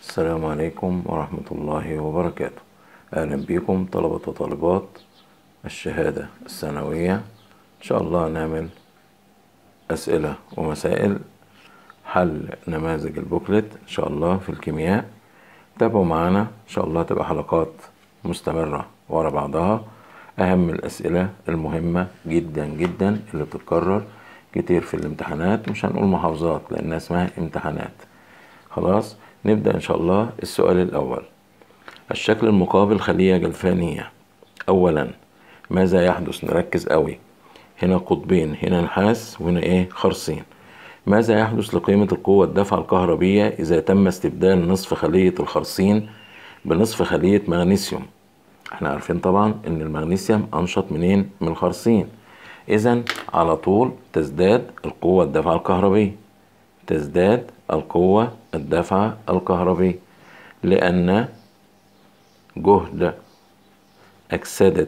السلام عليكم ورحمة الله وبركاته أهلا بكم طلبة وطالبات الشهادة الثانوية إن شاء الله نعمل أسئلة ومسائل حل نماذج البوكلت إن شاء الله في الكيمياء تابعوا معانا إن شاء الله تبقى حلقات مستمرة ورا بعضها أهم الأسئلة المهمة جدا جدا اللي بتتكرر كتير في الامتحانات مش هنقول محافظات لأنها اسمها امتحانات خلاص نبدأ إن شاء الله السؤال الأول الشكل المقابل خلية جلفانية أولا ماذا يحدث نركز قوي هنا قطبين هنا نحاس وهنا إيه خرسين ماذا يحدث لقيمة القوة الدفع الكهربية إذا تم استبدال نصف خلية الخرسين بنصف خلية مغنيسيوم احنا عارفين طبعا ان المغنيسيوم انشط منين من الخرسين اذا على طول تزداد القوة الدفع الكهربية تزداد القوة الدفع الكهربية لأن جهد أكسدة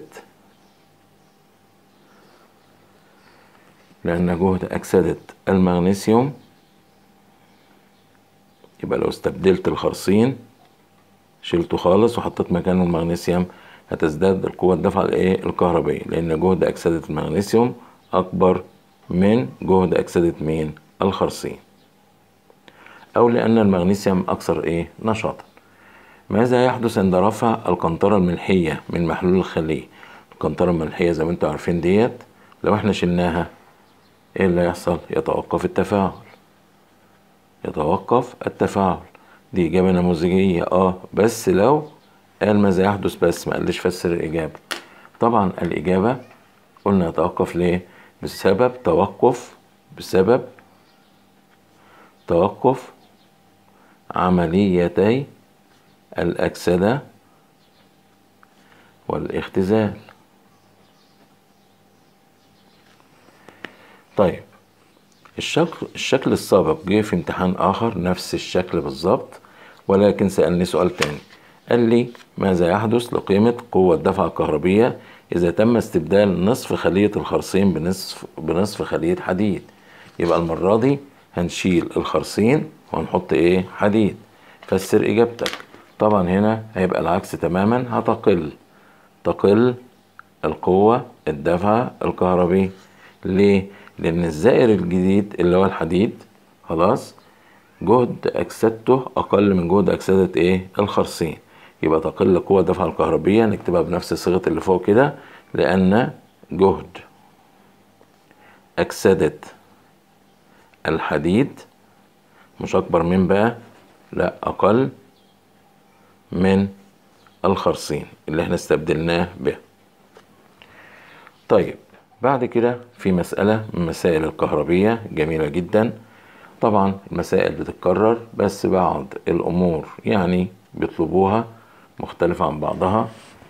لأن جهد أكسدة المغنيسيوم يبقى لو استبدلت الخرسين شلته خالص وحطيت مكانه المغنيسيوم هتزداد القوة الدفع الايه الكهربية لأن جهد أكسدة المغنيسيوم أكبر من جهد أكسدة مين الخرسين أو لأن المغنيسيوم أكثر إيه نشاطا ماذا يحدث عند رفع القنطرة الملحية من محلول الخلية القنطرة الملحية زي ما انتوا عارفين ديت لو احنا شلناها ايه اللي هيحصل يتوقف التفاعل يتوقف التفاعل دي إجابة نموذجية اه بس لو قال ماذا يحدث بس ما قالش فسر الإجابة طبعا الإجابة قلنا يتوقف ليه بسبب توقف بسبب توقف عمليتي الأكسدة والاختزال طيب الشكل الشكل السابق جه في امتحان آخر نفس الشكل بالظبط ولكن سألني سؤال تاني قال لي ماذا يحدث لقيمة قوة الدفع الكهربية إذا تم استبدال نصف خلية الخرسين بنصف بنصف خلية حديد يبقى المرة دي هنشيل الخرسين وهنحط إيه حديد فسر إجابتك طبعا هنا هيبقى العكس تماما هتقل تقل القوة الدفع الكهربي ليه؟ لأن الزائر الجديد اللي هو الحديد خلاص جهد أكسدته أقل من جهد أكسدة إيه؟ الخرسين يبقى تقل قوة الدفع الكهربية نكتبها بنفس صيغة اللي فوق كده لأن جهد أكسدة الحديد مش أكبر من بقى لا أقل من الخرسين اللي احنا استبدلناه به طيب بعد كده في مسألة من مسائل الكهربية جميلة جدا طبعا المسائل بتتكرر بس بعض الأمور يعني بيطلبوها مختلفة عن بعضها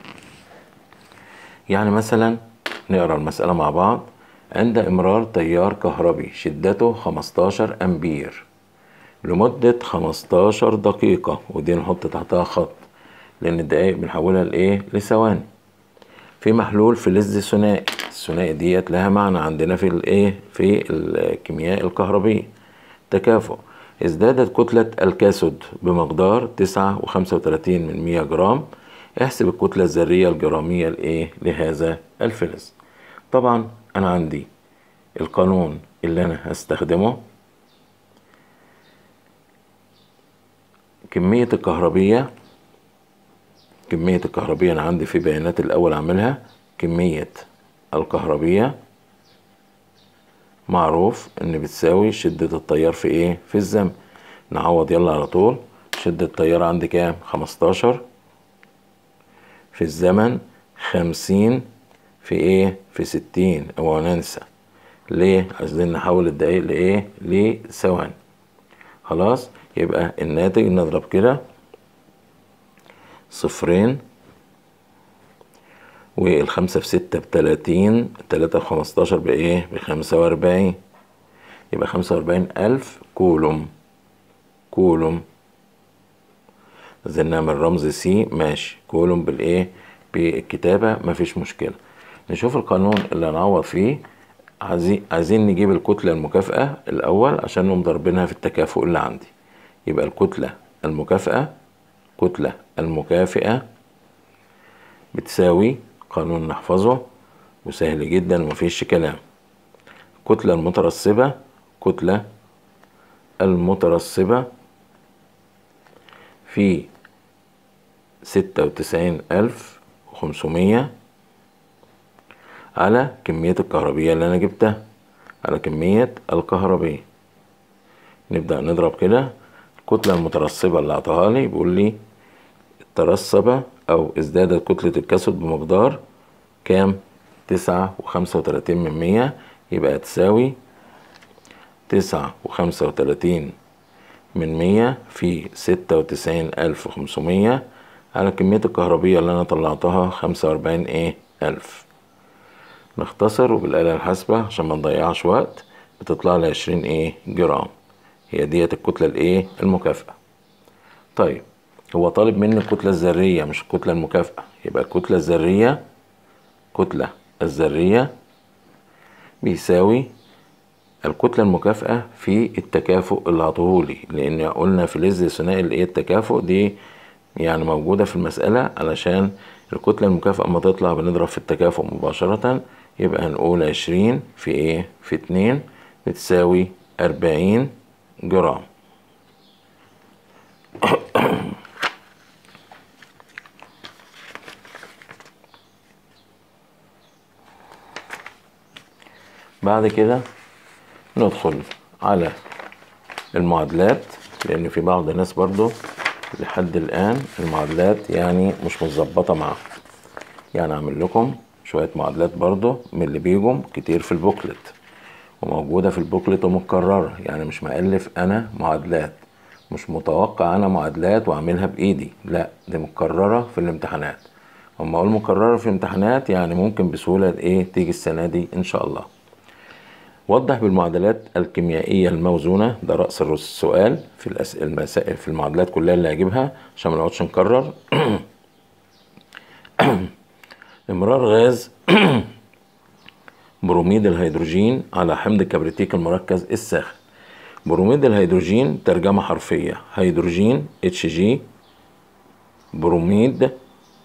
يعني مثلا نقرأ المسألة مع بعض عند إمرار تيار كهربي شدته 15 أمبير لمدة 15 دقيقة ودي نحط تحتها خط لأن الدقايق بنحولها لإيه لثواني في محلول فلز ثنائي الثنائي ديت لها معنى عندنا في الإيه في الكيمياء الكهربية تكافؤ ازدادت كتلة الكاثود بمقدار تسعة وخمسة وتلاتين من مية جرام احسب الكتلة الذرية الجرامية لإيه لهذا الفلز طبعا أنا عندي القانون اللي أنا هستخدمه كمية الكهربية كمية الكهربية أنا عندي في بيانات الأول أعملها كمية الكهربية معروف إن بتساوي شدة التيار في إيه؟ في الزمن نعوض يلا على طول شدة التيار عندي كام؟ خمستاشر في الزمن خمسين في إيه؟ في ستين أو ننسى ليه؟ عايزين نحول الدقايق لإيه؟ لثواني خلاص يبقى الناتج نضرب كده صفرين والخمسة في ستة بتلاتين التلاتة في خمستاشر بإيه؟ بخمسة وأربعين يبقى خمسة وأربعين ألف كولوم كولوم نزلنا من رمز سي ماشي كولوم بالإيه؟ بالكتابة مفيش مشكلة نشوف القانون اللي هنعوض فيه عايزين عايزين نجيب الكتلة المكافئة الأول عشان نقوم ضاربينها في التكافؤ اللي عندي يبقى الكتلة المكافئة الكتلة المكافئة بتساوي قانون نحفظه وسهل جدا ومفيش كلام الكتلة المترسبة كتلة المترسبة في ستة وتسعين ألف وخمسمية على كمية الكهربية اللي أنا جبتها على كمية الكهربية نبدأ نضرب كده الكتلة المترسبة اللي أعطاها لي بيقول لي ترسب أو ازدادت كتلة الكاثود بمقدار كام تسعة وخمسة وتلاتين من مية يبقى تساوي تسعة وخمسة وتلاتين من مية في ستة وتسعين ألف وخمسمية على كمية الكهربية اللي أنا طلعتها خمسة وأربعين إيه ألف نختصر وبالآلة الحاسبة عشان ما نضيعش وقت بتطلع لي عشرين إيه جرام هي ديت الكتلة الإيه المكافئة طيب هو طالب مني الكتلة الذرية مش الكتلة المكافئة يبقى الكتلة الذرية الكتلة الذرية بيساوي الكتلة المكافئة في التكافؤ اللي عطوهولي لأن قلنا في لز ثنائي الإيه التكافؤ دي يعني موجودة في المسألة علشان الكتلة المكافئة اما تطلع بنضرب في التكافؤ مباشرة يبقى هنقول عشرين في ايه في اتنين بتساوي أربعين جرام بعد كده ندخل على المعادلات لأن في بعض الناس برضو لحد الآن المعادلات يعني مش متظبطة معاهم يعني أعمل لكم شوية معادلات برضو من اللي بيجوا كتير في البوكلت وموجودة في البوكلت ومتكررة يعني مش مألف أنا معادلات مش متوقع أنا معادلات وأعملها بإيدي لا دي متكررة في الامتحانات أما أقول مكررة في الامتحانات يعني ممكن بسهولة إيه تيجي السنة دي إن شاء الله وضح بالمعادلات الكيميائية الموزونة ده رأس السؤال في الأسئلة المسائل في المعادلات كلها اللي هجيبها عشان ما نقعدش نكرر امرار غاز بروميد الهيدروجين على حمض الكبريتيك المركز الساخن بروميد الهيدروجين ترجمة حرفية هيدروجين اتش جي بروميد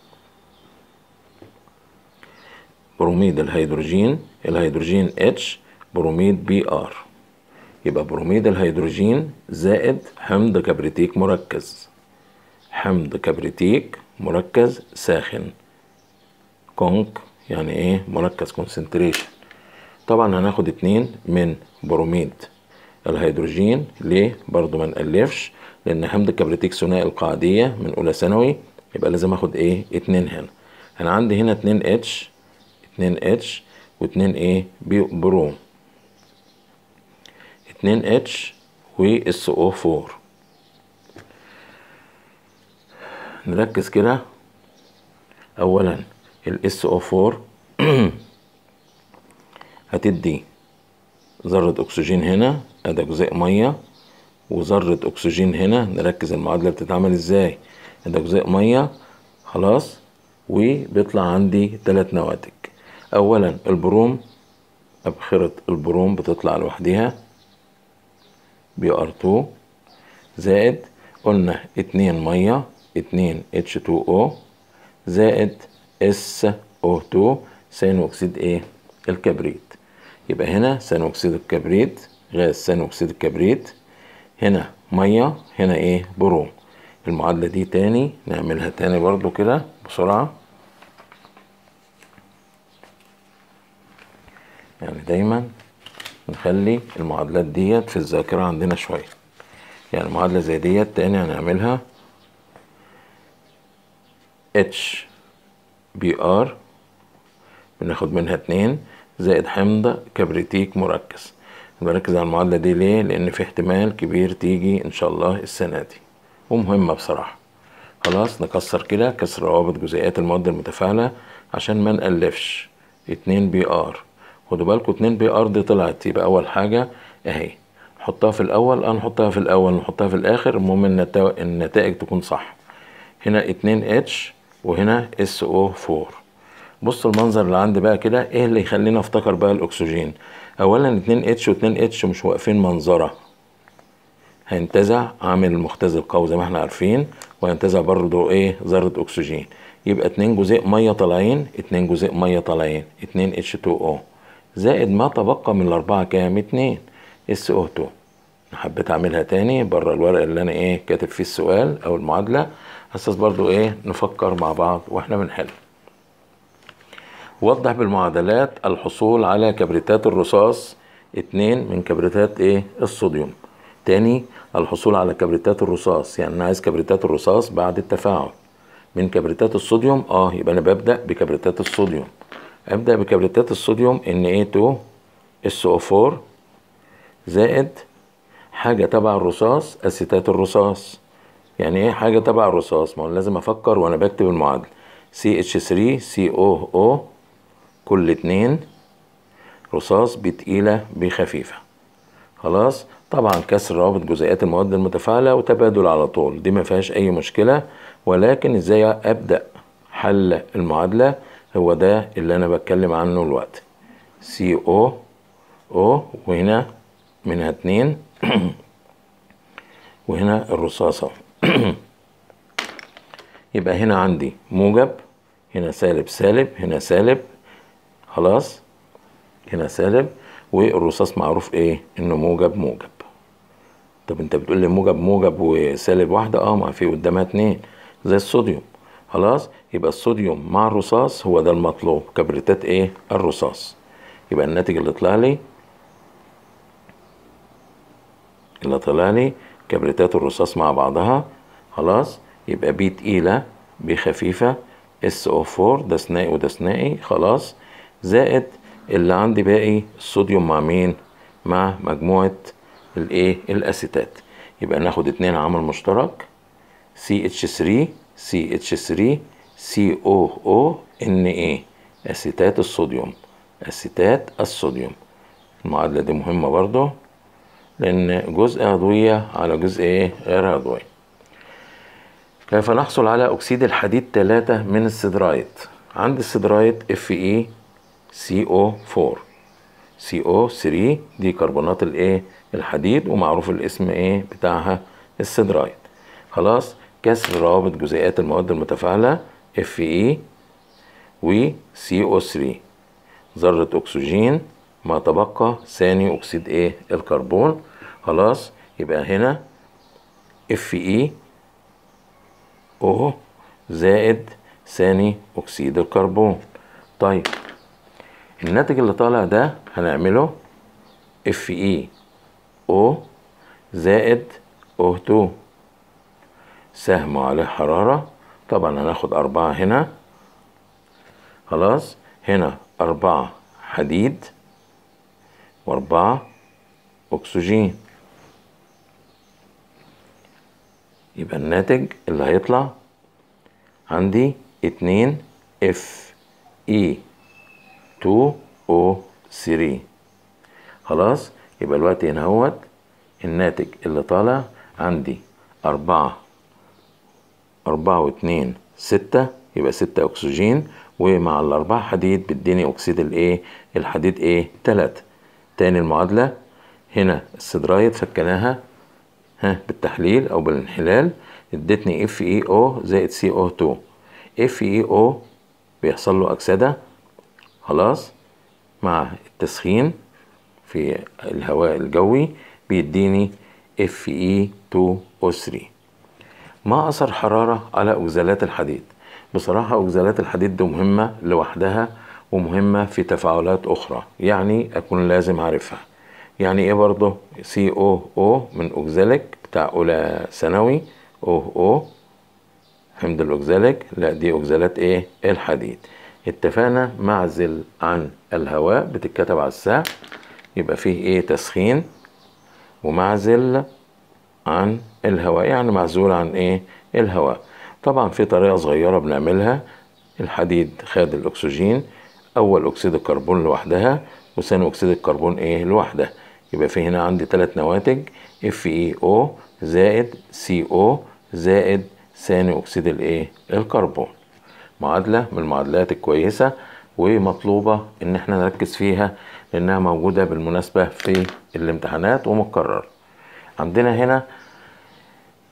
بروميد الهيدروجين الهيدروجين اتش بروميد بي ار يبقى بروميد الهيدروجين زائد حمض كبريتيك مركز حمض كبريتيك مركز ساخن كونك يعني ايه مركز كونسنتريشن طبعا هناخد اتنين من بروميد الهيدروجين ليه برضو ما نألفش لان حمض الكبريتيك ثنائي القاعدية من اولى ثانوي يبقى لازم اخد ايه اتنين هنا انا عندي هنا اتنين اتش اتنين اتش واتنين ايه بروم اتنين اتش و اس او فور نركز كده اولا الاس او فور هتدي ذرة اكسجين هنا ادي جزيء مية وذرة اكسجين هنا نركز المعادلة بتتعمل ازاي ادي جزيء مية خلاص وبيطلع عندي تلات نواتج اولا البروم ابخرة البروم بتطلع لوحدها بي ار 2 زائد قلنا اتنين مية اتنين اتش 2 او زائد اس او 2 ثاني اكسيد ايه الكبريت يبقى هنا ثاني اكسيد الكبريت غاز ثاني اكسيد الكبريت هنا ميه هنا ايه بروم المعادلة دي تاني نعملها تاني برضو كده بسرعة يعني دايما نخلي المعادلات ديت في الذاكرة عندنا شوية يعني معادلة زي ديت تاني هنعملها اتش بي ار بناخد منها اتنين زائد حمض كبريتيك مركز بركز على المعادلة دي ليه؟ لأن في احتمال كبير تيجي إن شاء الله السنة دي ومهمة بصراحة خلاص نكسر كده كسر روابط جزيئات المواد المتفاعلة عشان ما نألفش اتنين بي ار خدوا بالكوا اتنين بي ار دي طلعت يبقى أول حاجة أهي نحطها في الأول أه نحطها في الأول نحطها في الآخر المهم النتا- النتائج تكون صح هنا اتنين اتش وهنا اس او فور بص المنظر اللي عندي بقى كده ايه اللي يخلينا افتكر بقى الاكسجين اولا اتنين اتش واتنين اتش مش واقفين منظرة هينتزع عامل المختزل قوي زي ما احنا عارفين وينتزع برضه ايه ذرة اكسجين يبقى اتنين جزيء مية طالعين اتنين جزيء مية طالعين اتنين H2O زائد ما تبقى من الاربعة كام اتنين SO2 حبيت اعملها تاني بره الورق اللي انا ايه كاتب فيه السؤال او المعادلة اساس برضو ايه نفكر مع بعض واحنا بنحل وضح بالمعادلات الحصول على كبريتات الرصاص اتنين من كبريتات ايه الصوديوم تاني الحصول على كبريتات الرصاص يعني انا عايز كبريتات الرصاص بعد التفاعل من كبريتات الصوديوم اه يبقى انا ببدا بكبريتات الصوديوم ابدا بكبريتات الصوديوم Na2SO4 زائد حاجه تبع الرصاص اسيتات الرصاص يعني ايه حاجه تبع الرصاص ما هو لازم افكر وانا بكتب المعادله CH3COO كل اتنين رصاص بتقيلة بخفيفة خلاص طبعا كسر روابط جزيئات المواد المتفاعلة وتبادل على طول دي ما فيهاش أي مشكلة ولكن ازاي أبدأ حل المعادلة هو ده اللي أنا بتكلم عنه الوقت سي او او وهنا منها اتنين وهنا الرصاصة يبقى هنا عندي موجب هنا سالب سالب هنا سالب خلاص هنا سالب والرصاص معروف ايه انه موجب موجب طب انت بتقول لي موجب موجب وسالب واحدة اه ما في قدامها اتنين زي الصوديوم خلاص يبقى الصوديوم مع الرصاص هو ده المطلوب كبريتات ايه الرصاص يبقى الناتج اللي طلع لي اللي طلع لي كبريتات الرصاص مع بعضها خلاص يبقى بي تقيلة بي خفيفة اس او 4 ده ثنائي وده ثنائي خلاص زائد اللي عندي باقي الصوديوم مع مين مع مجموعة الايه الاسيتات يبقى ناخد اتنين عامل مشترك CH3 CH3 COO Na اسيتات الصوديوم اسيتات الصوديوم المعادلة دي مهمة برضو لأن جزء عضوية على جزء إيه غير عضوي كيف نحصل على أكسيد الحديد 3 من السيدرايت عندي السيدرايت Fe CO4 CO3 دي كربونات الايه الحديد ومعروف الاسم ايه بتاعها السيدرايت خلاص كسر روابط جزيئات المواد المتفاعلة Fe و CO3 ذرة أكسجين ما تبقى ثاني أكسيد إيه الكربون خلاص يبقى هنا Fe O زائد ثاني أكسيد الكربون طيب الناتج اللي طالع ده هنعمله Fe O زائد O2 سهم عليه حرارة طبعا هناخد أربعة هنا خلاص هنا أربعة حديد وأربعة أكسجين يبقى الناتج اللي هيطلع عندي اتنين اف اي 2 او 3 خلاص يبقى الوقت هنا اهوت الناتج اللي طالع عندي أربعة أربعة واتنين ستة يبقى ستة أكسجين ومع الأربعة حديد بيديني أكسيد الإيه الحديد إيه تلاتة تاني المعادلة هنا السدرايت فكناها ها بالتحليل أو بالانحلال ادتني اف اي او زائد سي او 2 اف اي او بيحصل له أكسدة خلاص مع التسخين في الهواء الجوي بيديني اف اي 2 او 3 ما أثر حرارة على أجزالات الحديد بصراحة أجزالات الحديد دي مهمة لوحدها ومهمة في تفاعلات أخرى يعني أكون لازم أعرفها يعني إيه برضه سي أو أو من أجزالك بتاع أولى ثانوي أو أو حمض الأجزالك لا دي أجزالات إيه الحديد اتفقنا معزل عن الهواء بتتكتب على الساعة يبقى فيه إيه تسخين ومعزل عن الهواء يعني معزول عن إيه الهواء طبعا في طريقة صغيرة بنعملها الحديد خد الأكسجين أول أكسيد الكربون لوحدها وثاني أكسيد الكربون إيه لوحدها يبقى في هنا عندي ثلاث نواتج FeO زائد CO زائد ثاني أكسيد الإيه الكربون معادلة من المعادلات الكويسة ومطلوبة إن احنا نركز فيها لأنها موجودة بالمناسبة في الامتحانات ومكرر عندنا هنا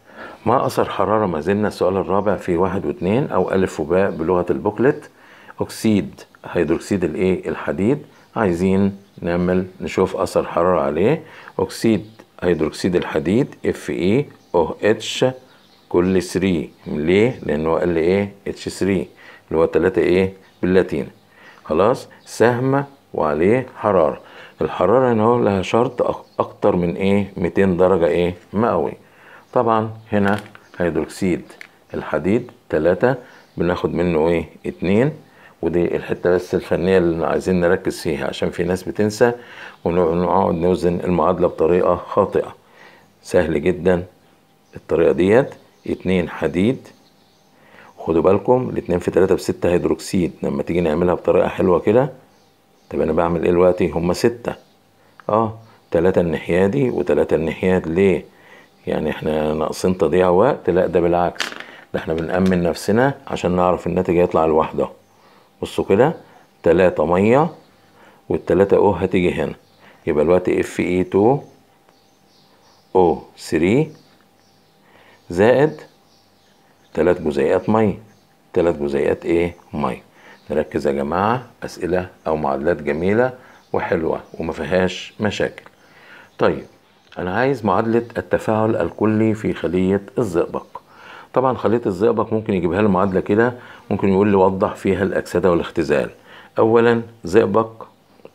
ما أثر حرارة ما زلنا السؤال الرابع في واحد واثنين أو ألف وباء بلغة البوكلت أكسيد هيدروكسيد الإيه الحديد عايزين نعمل نشوف أثر حرارة عليه أكسيد هيدروكسيد الحديد اف اي او اتش كل 3 ليه؟ لأنه قال لي إيه اتش 3 اللي هو 3 إيه باللاتين خلاص سهم وعليه حرارة الحرارة هنا هو لها شرط أك- أكتر من إيه 200 درجة إيه مئوي طبعا هنا هيدروكسيد الحديد تلاتة بناخد منه ايه اتنين ودي الحتة بس الفنية اللي عايزين نركز فيها عشان في ناس بتنسى ونقعد نوزن المعادلة بطريقة خاطئة سهل جدا الطريقة ديت اتنين حديد خدوا بالكم الاتنين في تلاتة بستة هيدروكسيد لما تيجي نعملها بطريقة حلوة كده طب انا بعمل ايه دلوقتي هما ستة اه تلاتة الناحية دي وتلاتة الناحية دي. ليه يعني احنا ناقصين تضييع وقت لا ده بالعكس ده احنا بنأمن نفسنا عشان نعرف الناتج هيطلع لوحده بصوا كده تلاتة مية والتلاتة او هتيجي هنا يبقى الوقت اف اي 2 او 3 زائد تلات جزيئات مية تلات جزيئات ايه مية نركز يا جماعة اسئلة او معادلات جميلة وحلوة وما فيهاش مشاكل طيب انا عايز معادلة التفاعل الكلي في خلية الزئبق طبعا خلية الزئبق ممكن يجيبها لي معادلة كده ممكن يقول لي وضح فيها الاكسدة والاختزال اولا زئبق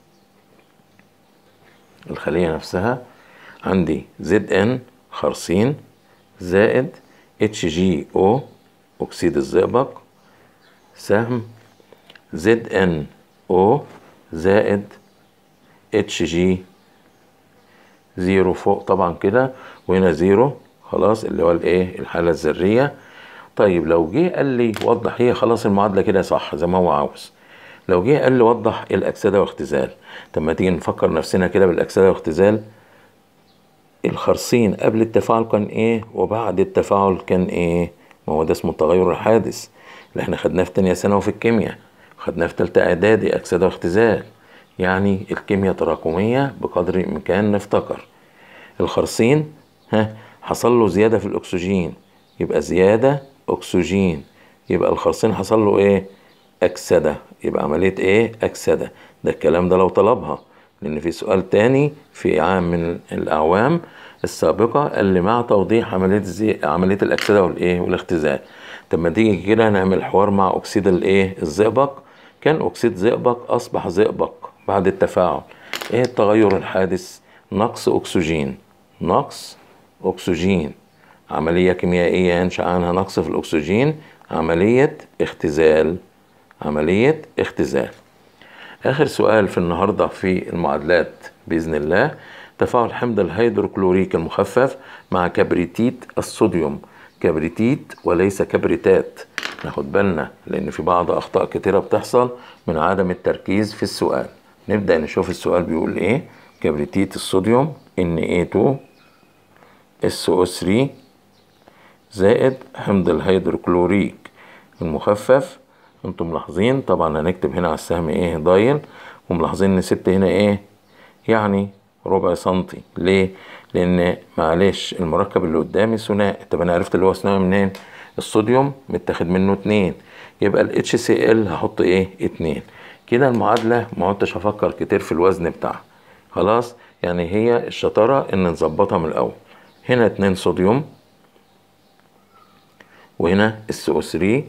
الخلية نفسها عندي زد ان خرسين زائد اتش جي او اكسيد الزئبق سهم زد ان او زائد اتش جي زيرو فوق طبعا كده وهنا زيرو خلاص اللي هو الايه الحالة الذرية طيب لو جه قال لي وضح هي خلاص المعادلة كده صح زي ما هو عاوز لو جه قال لي وضح الأكسدة واختزال طب ما تيجي نفكر نفسنا كده بالأكسدة واختزال الخرسين قبل التفاعل كان ايه وبعد التفاعل كان ايه ما هو ده اسمه التغير الحادث اللي احنا خدناه في تانية ثانوي في الكيمياء خدناه في تالتة اعدادي اكسدة واختزال يعني الكيمياء تراكمية بقدر الامكان نفتكر الخرسين ها حصل له زيادة في الاكسجين يبقى زيادة اكسجين يبقى الخرسين حصل له ايه اكسدة يبقى عملية ايه اكسدة ده الكلام ده لو طلبها لان في سؤال تاني في عام من الاعوام السابقة قال لي مع توضيح عملية زي عملية الاكسدة والايه والاختزال طب ما تيجي كده نعمل حوار مع اكسيد الايه الزئبق كان اكسيد زئبق اصبح زئبق بعد التفاعل ايه التغير الحادث نقص اكسجين نقص اكسجين عملية كيميائية ينشأ عنها نقص في الاكسجين عملية اختزال عملية اختزال آخر سؤال في النهاردة في المعادلات بإذن الله تفاعل حمض الهيدروكلوريك المخفف مع كبريتيت الصوديوم كبريتيت وليس كبريتات ناخد بالنا لأن في بعض أخطاء كتيرة بتحصل من عدم التركيز في السؤال نبدأ نشوف السؤال بيقول إيه كبريتيت الصوديوم Na2 SO3 زائد حمض الهيدروكلوريك المخفف انتم ملاحظين طبعا هنكتب هنا على السهم ايه دايل وملاحظين ان سبت هنا ايه يعني ربع سنتي ليه لان معلش المركب اللي قدامي ثنائي طب انا عرفت اللي هو ثنائي منين الصوديوم متاخد منه اتنين يبقى ال HCl هحط ايه اتنين كده المعادلة ما عدتش هفكر كتير في الوزن بتاعها خلاص يعني هي الشطارة ان نظبطها من الاول هنا اتنين صوديوم وهنا السي 3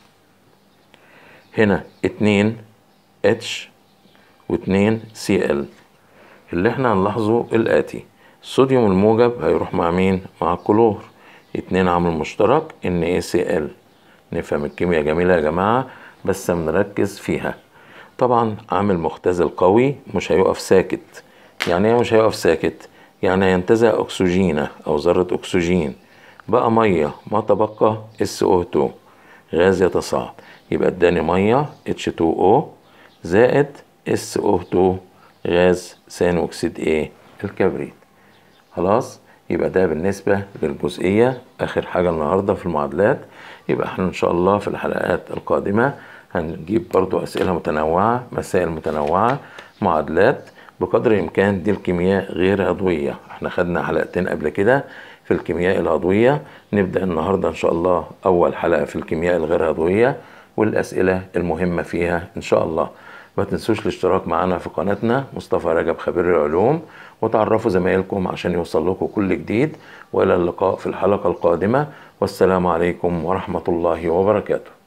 هنا اتنين اتش واتنين سي ال اللي احنا هنلاحظه الاتي الصوديوم الموجب هيروح مع مين مع الكلور اتنين عامل مشترك ان اي سي ال نفهم الكيمياء جميلة يا جماعة بس بنركز فيها طبعا عامل مختزل قوي مش هيقف ساكت يعني ايه مش هيقف ساكت يعني هينتزع اكسجينة او ذرة اكسجين بقى مية ما تبقى SO2 غاز يتصاعد يبقى اداني مية H2O زائد SO2 غاز ثاني اكسيد ايه الكبريت خلاص يبقى ده بالنسبة للجزئية آخر حاجة النهاردة في المعادلات يبقى احنا إن شاء الله في الحلقات القادمة هنجيب برضو أسئلة متنوعة مسائل متنوعة معادلات بقدر الإمكان دي الكيمياء غير عضوية احنا خدنا حلقتين قبل كده في الكيمياء العضوية نبدأ النهاردة إن شاء الله أول حلقة في الكيمياء الغير عضوية والأسئلة المهمة فيها إن شاء الله ما تنسوش الاشتراك معنا في قناتنا مصطفى رجب خبير العلوم وتعرفوا زمايلكم عشان يوصل لكم كل جديد وإلى اللقاء في الحلقة القادمة والسلام عليكم ورحمة الله وبركاته